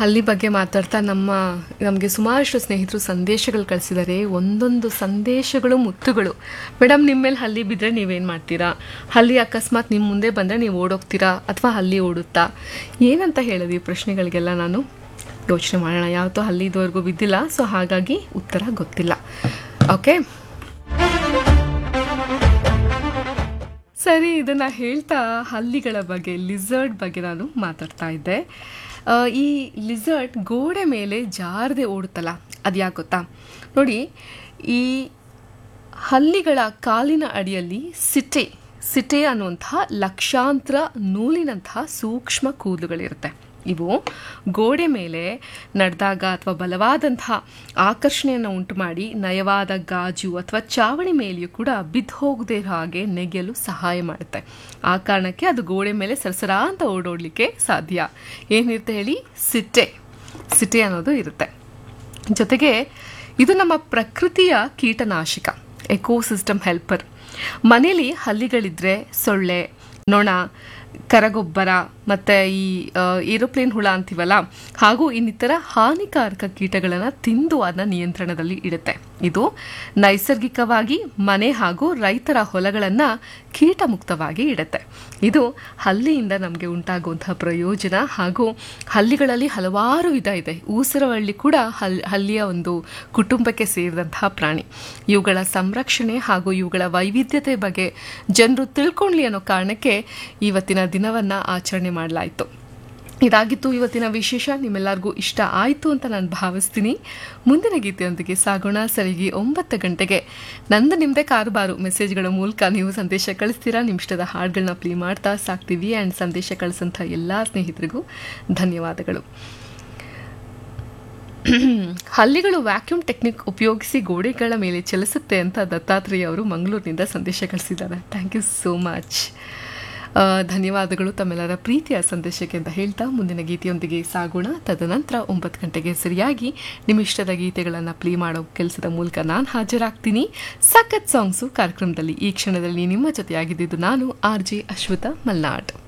ಹಲ್ಲಿ ಬಗ್ಗೆ ಮಾತಾಡ್ತಾ ನಮ್ಮ ನಮಗೆ ಸುಮಾರಷ್ಟು ಸ್ನೇಹಿತರು ಸಂದೇಶಗಳು ಕಳಿಸಿದ್ದಾರೆ ಒಂದೊಂದು ಸಂದೇಶಗಳು ಮುತ್ತುಗಳು ಮೇಡಮ್ ನಿಮ್ಮ ಮೇಲೆ ಹಲ್ಲಿ ಬಿದ್ದರೆ ನೀವೇನು ಮಾಡ್ತೀರಾ ಹಲ್ಲಿ ಅಕಸ್ಮಾತ್ ನಿಮ್ಮ ಮುಂದೆ ಬಂದರೆ ನೀವು ಓಡೋಗ್ತೀರಾ ಅಥವಾ ಹಲ್ಲಿ ಓಡುತ್ತಾ ಏನಂತ ಹೇಳೋದು ಈ ಪ್ರಶ್ನೆಗಳಿಗೆಲ್ಲ ನಾನು ಯೋಚನೆ ಮಾಡೋಣ ಯಾವತ್ತೂ ಹಲ್ಲಿ ಇದುವರೆಗೂ ಬಿದ್ದಿಲ್ಲ ಸೊ ಹಾಗಾಗಿ ಉತ್ತರ ಗೊತ್ತಿಲ್ಲ ಓಕೆ ಸರಿ ಇದನ್ನ ಹೇಳ್ತಾ ಹಲ್ಲಿಗಳ ಬಗ್ಗೆ ಲಿಸರ್ಡ್ ಬಗ್ಗೆ ನಾನು ಮಾತಾಡ್ತಾ ಇದ್ದೆ ಆ, ಈ ಲಿಸರ್ಡ್ ಗೋಡೆ ಮೇಲೆ ಜಾರದೆ ಓಡುತ್ತಲ್ಲ ಅದು ಯಾಕೆ ಗೊತ್ತಾ ನೋಡಿ ಈ ಹಲ್ಲಿಗಳ ಕಾಲಿನ ಅಡಿಯಲ್ಲಿ ಸಿಟೆ ಸಿಟೆ ಅನ್ನುವಂತಹ ಲಕ್ಷಾಂತರ ನೂಲಿನಂತಹ ಸೂಕ್ಷ್ಮ ಕೂದಲುಗಳಿರುತ್ತೆ ಇವು ಗೋಡೆ ಮೇಲೆ ನಡೆದಾಗ ಅಥವಾ ಬಲವಾದಂತಹ ಆಕರ್ಷಣೆಯನ್ನು ಉಂಟು ಮಾಡಿ ನಯವಾದ ಗಾಜು ಅಥವಾ ಚಾವಣಿ ಮೇಲೆಯೂ ಕೂಡ ಬಿದ್ದು ಹೋಗದೇ ಇರೋ ಹಾಗೆ ನೆಗೆಯಲು ಸಹಾಯ ಮಾಡುತ್ತೆ ಆ ಕಾರಣಕ್ಕೆ ಅದು ಗೋಡೆ ಮೇಲೆ ಸರಸರ ಅಂತ ಓಡೋಡ್ಲಿಕ್ಕೆ ಸಾಧ್ಯ ಏನಿರುತ್ತೆ ಹೇಳಿ ಸಿಟ್ಟೆ ಸಿಟೆ ಅನ್ನೋದು ಇರುತ್ತೆ ಜೊತೆಗೆ ಇದು ನಮ್ಮ ಪ್ರಕೃತಿಯ ಕೀಟನಾಶಕ ಎಕೋಸಿಸ್ಟಮ್ ಹೆಲ್ಪರ್ ಮನೇಲಿ ಹಲ್ಲಿಗಳಿದ್ರೆ ಸೊಳ್ಳೆ ನೊಣ ಕರಗೊಬ್ಬರ ಮತ್ತು ಈ ಏರೋಪ್ಲೇನ್ ಹುಳ ಅಂತೀವಲ್ಲ ಹಾಗೂ ಇನ್ನಿತರ ಹಾನಿಕಾರಕ ಕೀಟಗಳನ್ನು ತಿಂದು ಅದನ್ನ ನಿಯಂತ್ರಣದಲ್ಲಿ ಇಡುತ್ತೆ ಇದು ನೈಸರ್ಗಿಕವಾಗಿ ಮನೆ ಹಾಗೂ ರೈತರ ಹೊಲಗಳನ್ನು ಕೀಟಮುಕ್ತವಾಗಿ ಇಡುತ್ತೆ ಇದು ಹಲ್ಲಿಯಿಂದ ನಮಗೆ ಉಂಟಾಗುವಂತಹ ಪ್ರಯೋಜನ ಹಾಗೂ ಹಲ್ಲಿಗಳಲ್ಲಿ ಹಲವಾರು ವಿಧ ಇದೆ ಊಸರವಳ್ಳಿ ಕೂಡ ಹಲ್ ಹಲ್ಲಿಯ ಒಂದು ಕುಟುಂಬಕ್ಕೆ ಸೇರಿದಂತಹ ಪ್ರಾಣಿ ಇವುಗಳ ಸಂರಕ್ಷಣೆ ಹಾಗೂ ಇವುಗಳ ವೈವಿಧ್ಯತೆ ಬಗ್ಗೆ ಜನರು ತಿಳ್ಕೊಳ್ಳಿ ಅನ್ನೋ ಕಾರಣಕ್ಕೆ ಇವತ್ತಿನ ದಿನವನ್ನು ಆಚರಣೆ ಮಾಡಲಾಯಿತು ಇದಾಗಿತ್ತು ಇವತ್ತಿನ ವಿಶೇಷ ನಿಮ್ಮೆಲ್ಲರಿಗೂ ಇಷ್ಟ ಆಯಿತು ಅಂತ ನಾನು ಭಾವಿಸ್ತೀನಿ ಮುಂದಿನ ಗೀತೆಯೊಂದಿಗೆ ಸಾಗೋಣ ಸರಿಗೆ ಒಂಬತ್ತು ಗಂಟೆಗೆ ನಂದು ನಿಮ್ಮದೇ ಕಾರುಬಾರು ಮೆಸೇಜ್ಗಳ ಮೂಲಕ ನೀವು ಸಂದೇಶ ಕಳಿಸ್ತೀರಾ ನಿಮ್ಮ ಇಷ್ಟದ ಹಾಡುಗಳನ್ನ ಪ್ಲೇ ಮಾಡ್ತಾ ಸಾಕ್ತೀವಿ ಆ್ಯಂಡ್ ಸಂದೇಶ ಕಳಿಸಂಥ ಎಲ್ಲ ಸ್ನೇಹಿತರಿಗೂ ಧನ್ಯವಾದಗಳು ಹಲ್ಲಿಗಳು ವ್ಯಾಕ್ಯೂಮ್ ಟೆಕ್ನಿಕ್ ಉಪಯೋಗಿಸಿ ಗೋಡೆಗಳ ಮೇಲೆ ಚಲಿಸುತ್ತೆ ಅಂತ ದತ್ತಾತ್ರೇಯ ಅವರು ಮಂಗಳೂರಿನಿಂದ ಸಂದೇಶ ಕಳಿಸಿದ್ದಾರೆ ಥ್ಯಾಂಕ್ ಯು ಸೋ ಮಚ್ ಧನ್ಯವಾದಗಳು ತಮ್ಮೆಲ್ಲರ ಪ್ರೀತಿಯ ಸಂದೇಶಕ್ಕೆ ಅಂತ ಹೇಳ್ತಾ ಮುಂದಿನ ಗೀತೆಯೊಂದಿಗೆ ಸಾಗೋಣ ತದನಂತರ ಒಂಬತ್ತು ಗಂಟೆಗೆ ಸರಿಯಾಗಿ ನಿಮ್ಮ ಇಷ್ಟದ ಗೀತೆಗಳನ್ನು ಪ್ಲೇ ಮಾಡೋ ಕೆಲಸದ ಮೂಲಕ ನಾನು ಹಾಜರಾಗ್ತೀನಿ ಸಖತ್ ಸಾಂಗ್ಸು ಕಾರ್ಯಕ್ರಮದಲ್ಲಿ ಈ ಕ್ಷಣದಲ್ಲಿ ನಿಮ್ಮ ಜೊತೆಯಾಗಿದ್ದು ನಾನು ಆರ್ ಜೆ ಅಶ್ವಥ ಮಲ್ನಾಡ್